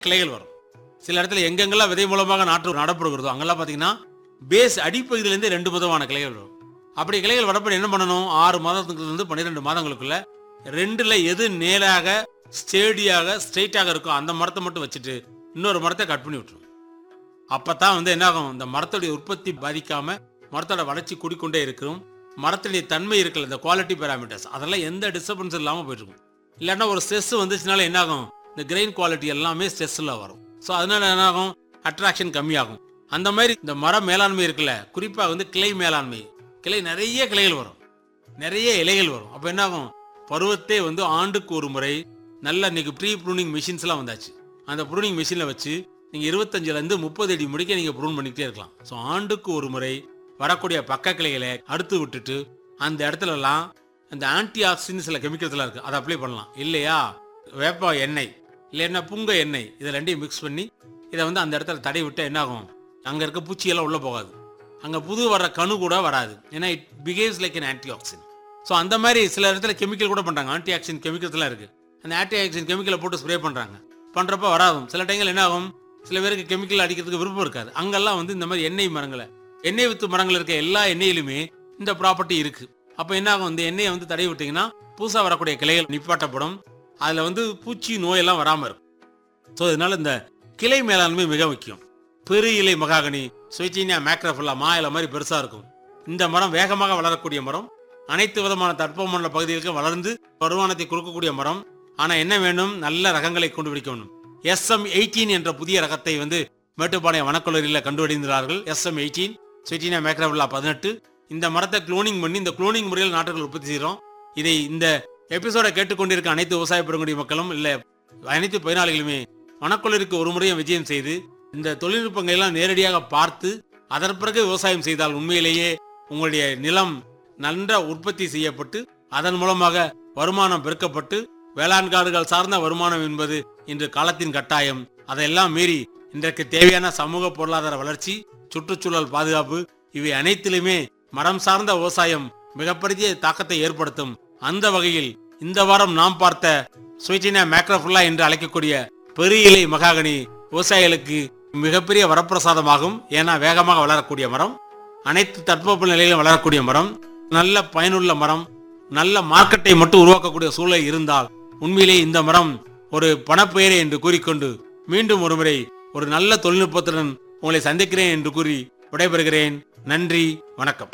கிளைகள் வரும் சில இடத்துல எங்கெங்கெல்லாம் விதை மூலமாக நாற்று நடப்படுகிறதோ அங்கெல்லாம் பார்த்தீங்கன்னா பேஸ் அடிப்பகுதியிலேருந்து ரெண்டு விதமான கிளைகள் வரும் அப்படி கிளைகள் வரப்ப என்ன பண்ணணும் ஆறு மாதத்துலேருந்து பன்னிரெண்டு மாதங்களுக்குள்ள ரெண்டுல எது நேராக ஸ்டேடியாக ஸ்ட்ரெயிட்டாக இருக்கோ அந்த மரத்தை மட்டும் வச்சுட்டு இன்னொரு மரத்தை கட் பண்ணி விட்டுரும் அப்பதான் வந்து என்ன ஆகும் இந்த மரத்துடைய உற்பத்தி பாதிக்காம மரத்தோட வளர்ச்சி கூடிக்கொண்டே இருக்கும் மரத்துடைய தன்மை இருக்குல்ல இந்த குவாலிட்டி பேராமீட்டர்ஸ் அதெல்லாம் எந்த டிஸ்டர்பன்ஸ் இல்லாமல் போயிட்டு இருக்கும் இல்லைன்னா ஒரு ஸ்ட்ரெஸ் வந்துச்சுனால என்ன ஆகும் இந்த கிரெயின் குவாலிட்டி எல்லாமே ஸ்ட்ரெஸ்ஸில் வரும் ஸோ அதனால என்ன ஆகும் அட்ராக்ஷன் கம்மியாகும் அந்த மாதிரி இந்த மர மேலாண்மை இருக்குல்ல குறிப்பாக வந்து கிளை மேலாண்மை கிளை நிறைய கிளைகள் வரும் நிறைய இலைகள் வரும் அப்போ என்ன ஆகும் பருவத்தே வந்து ஆண்டுக்கு ஒரு முறை நல்ல இன்னைக்கு ப்ரீ ப்ரூனிங் மிஷின்ஸ்லாம் வந்தாச்சு அந்த ப்ரூனிங் மிஷினில் வச்சு நீங்கள் இருபத்தஞ்சிலேருந்து முப்பது அடி முடிக்க நீங்கள் ப்ரூன் பண்ணிக்கிட்டே இருக்கலாம் ஸோ ஆண்டுக்கு ஒரு முறை வரக்கூடிய பக்க கிளைகளை அறுத்து விட்டுட்டு அந்த இடத்துலலாம் அந்த ஆன்டி ஆக்சிஜன் சில கெமிக்கல்ஸ்லாம் இருக்குது அதை அப்ளை பண்ணலாம் இல்லையா வேப்ப எண்ணெய் இல்லைன்னா புங்க எண்ணெய் இதை ரெண்டையும் மிக்ஸ் பண்ணி இதை வந்து அந்த இடத்துல தடை விட்டு என்ன ஆகும் அங்கே இருக்க பூச்சியெல்லாம் உள்ளே போகாது அங்கே புது வர்ற கணு கூட வராது ஏன்னா it behaves like an antioxidant so அந்த மாதிரி சில இடத்துல கெமிக்கல் கூட பண்ணுறாங்க ஆன்டி ஆக்சிஜன் கெமிக்கல்ஸ்லாம் இருக்குது அந்த ஆன்டி ஆக்சிஜன் கெமிக்கலை போட்டு ஸ்ப்ரே பண்ணுறாங்க பண்ணுறப்ப வராதும் சில டைங்கள் என்ன ஆகும் சில பேருக்கு கெமிக்கல் அடிக்கிறதுக்கு விருப்பம் இருக்காது அங்கெல்லாம் வந்து இந்த மாதிரி எண்ணெய் மரங்களை எண்ணெய் வித்து மரங்கள் இருக்க எல்லா எண்ணெயிலுமே இந்த ப்ராப்பர்ட்டி இருக்கு அப்போ என்ன ஆகும் இந்த எண்ணெயை வந்து தடவி விட்டீங்கன்னா புதுசாக வரக்கூடிய கிளைகள் நிப்பாட்டப்படும் அதில் வந்து பூச்சி நோயெல்லாம் வராமல் இருக்கும் ஸோ இதனால இந்த கிளை மேலாண்மை மிக முக்கியம் பெரு இலை மகாகனி சுவிச்சினியா மேக்ரஃபுல்லா மா இலை மாதிரி பெருசாக இருக்கும் இந்த மரம் வேகமாக வளரக்கூடிய மரம் அனைத்து விதமான தட்பமண்டல பகுதிகளுக்கு வளர்ந்து வருமானத்தை கொடுக்கக்கூடிய மரம் ஆனா என்ன வேணும் நல்ல ரகங்களை கொண்டு பிடிக்க வேண்டும் எஸ்எம் எயிட்டீன் என்ற புதிய ரகத்தை வந்து மேட்டுப்பாளையம் வனக்கல்லூரியில் கண்டுபிடிந்தார்கள் எஸ்எம் எயிட்டீன் சுவிச்சினியா மேக்ரஃபுல்லா பதினெட்டு இந்த மரத்தை குளோனிங் பண்ணி இந்த குளோனிங் முறையில் நாட்டுகள் உற்பத்தி செய்கிறோம் இதை இந்த எபிசோடை கேட்டுக்கொண்டிருக்க அனைத்து விவசாய பெருங்குடி மக்களும் இல்ல அனைத்து பயனாளிகளுமே வனக்கொள்ளிற்கு ஒரு முறையும் விஜயம் செய்து இந்த தொழில்நுட்பங்களை எல்லாம் நேரடியாக பார்த்து அதன் பிறகு விவசாயம் செய்தால் உண்மையிலேயே உங்களுடைய நிலம் நன்ற உற்பத்தி செய்யப்பட்டு அதன் மூலமாக வருமானம் பெருக்கப்பட்டு வேளாண் காடுகள் சார்ந்த வருமானம் என்பது இன்று காலத்தின் கட்டாயம் அதையெல்லாம் மீறி இன்றைக்கு தேவையான சமூக பொருளாதார வளர்ச்சி சுற்றுச்சூழல் பாதுகாப்பு இவை அனைத்திலுமே மரம் சார்ந்த விவசாயம் மிகப்பெரிய தாக்கத்தை ஏற்படுத்தும் அந்த வகையில் இந்த வாரம் நாம் பார்த்த சுவிச்சினா மேக்ரோஃபுல்லா என்று அழைக்கக்கூடிய பெரிய இலை மகாகனி விவசாயிகளுக்கு மிகப்பெரிய வரப்பிரசாதமாகும் ஏன்னா வேகமாக வளரக்கூடிய மரம் அனைத்து தட்பவெப்ப நிலையிலும் வளரக்கூடிய மரம் நல்ல பயனுள்ள மரம் நல்ல மார்க்கெட்டை மட்டும் உருவாக்கக்கூடிய சூழல் இருந்தால் உண்மையிலேயே இந்த மரம் ஒரு பணப்பெயரை என்று கூறிக்கொண்டு மீண்டும் ஒருமுறை ஒரு நல்ல தொழில்நுட்பத்துடன் உங்களை சந்திக்கிறேன் என்று கூறி விடைபெறுகிறேன் நன்றி வணக்கம்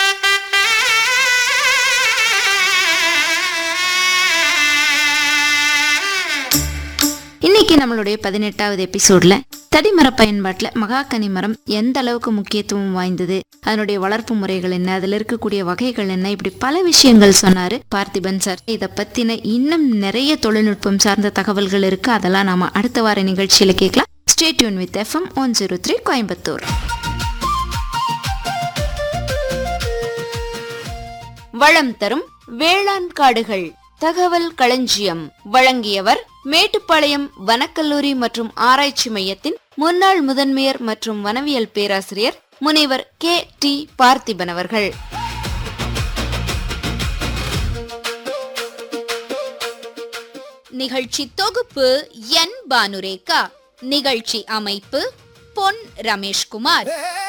இன்னைக்கு நம்மளுடைய பதினெட்டாவது எபிசோட்ல தடிமர பயன்பாட்டில் மகாகனி மரம் எந்த அளவுக்கு முக்கியத்துவம் வாய்ந்தது அதனுடைய வளர்ப்பு முறைகள் என்ன அதுல இருக்கக்கூடிய வகைகள் என்ன இப்படி பல விஷயங்கள் சொன்னாரு பார்த்திபன் சார் இதை பத்தின இன்னும் நிறைய தொழில்நுட்பம் சார்ந்த தகவல்கள் இருக்கு அதெல்லாம் நாம அடுத்த வார நிகழ்ச்சியில கேட்கலாம் stay tuned with FM one zero three Coimbatore வளம் தரும் வேளாண் காடுகள் தகவல் களஞ்சியம் வழங்கியவர் மேட்டுப்பாளையம் வனக்கல்லூரி மற்றும் ஆராய்ச்சி மையத்தின் முன்னாள் முதன்மையர் மற்றும் வனவியல் பேராசிரியர் முனைவர் கே டி பார்த்திபன் அவர்கள் நிகழ்ச்சி தொகுப்பு என் பானுரேகா நிகழ்ச்சி அமைப்பு பொன் ரமேஷ்குமார்